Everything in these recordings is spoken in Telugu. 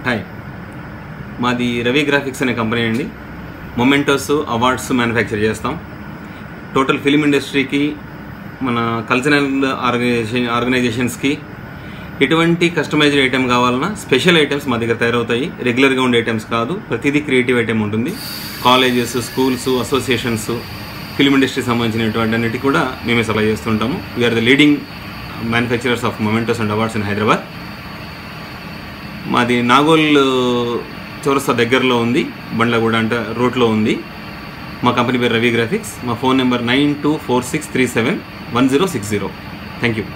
హాయ్ మాది రవి గ్రాఫిక్స్ అనే కంపెనీ అండి మొమెంటోస్ అవార్డ్స్ మ్యానుఫ్యాక్చర్ చేస్తాం టోటల్ ఫిలిం ఇండస్ట్రీకి మన కల్చరల్ ఆర్గనైజేషన్ ఆర్గనైజేషన్స్కి ఎటువంటి కస్టమైజ్డ్ ఐటెం కావాలన్నా స్పెషల్ ఐటమ్స్ మా దగ్గర తయారవుతాయి రెగ్యులర్గా ఉండే ఐటమ్స్ కాదు ప్రతిదీ క్రియేటివ్ ఐటెం ఉంటుంది కాలేజెస్ స్కూల్స్ అసోసియేషన్స్ ఫిలిం ఇండస్ట్రీకి సంబంధించినటువంటి అన్నిటి కూడా మేమే సప్లై చేస్తుంటాము we're the leading manufacturers of mementos and awards in Hyderabad మాది నాగోల్ చౌరస్తా దగ్గరలో ఉంది బండ్లగూడ అంటే రోడ్లో ఉంది మా కంపెనీ పేరు రవి గ్రాఫిక్స్ మా phone number nine two four six three seven one zero six zero thank you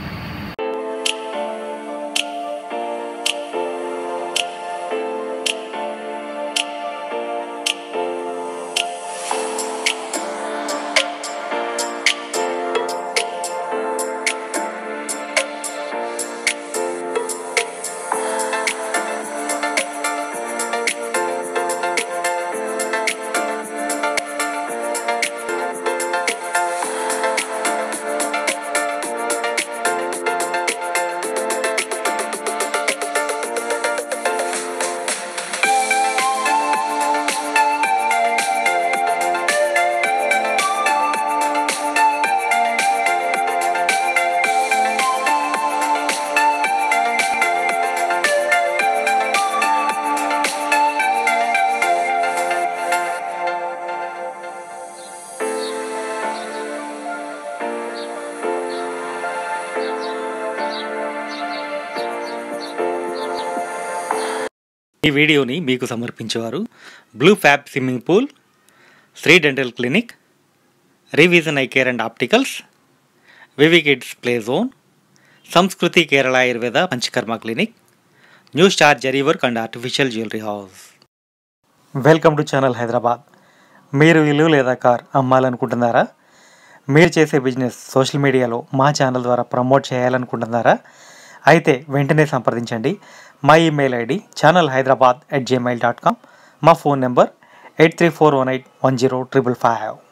ఈ వీడియోని మీకు సమర్పించేవారు blue fab swimming pool Sri dental clinic revision eye care and opticals V V kids play zone Samskruthi Kerala Ayurveda Panchakarma clinic new star zari work and artificial jewellery house welcome to channel Hyderabad మీరు ఇల్లు లేదా కార్ అమ్మాలనుకుంటున్నారా మీరు చేసే బిజినెస్ సోషల్ మీడియాలో మా ఛానల్ ద్వారా ప్రమోట్ చేయాలనుకుంటున్నారా అయితే వెంటనే సంప్రదించండి మా email ID channel Hyderabad at gmail dot com మా phone number eight three four one eight one zero triple five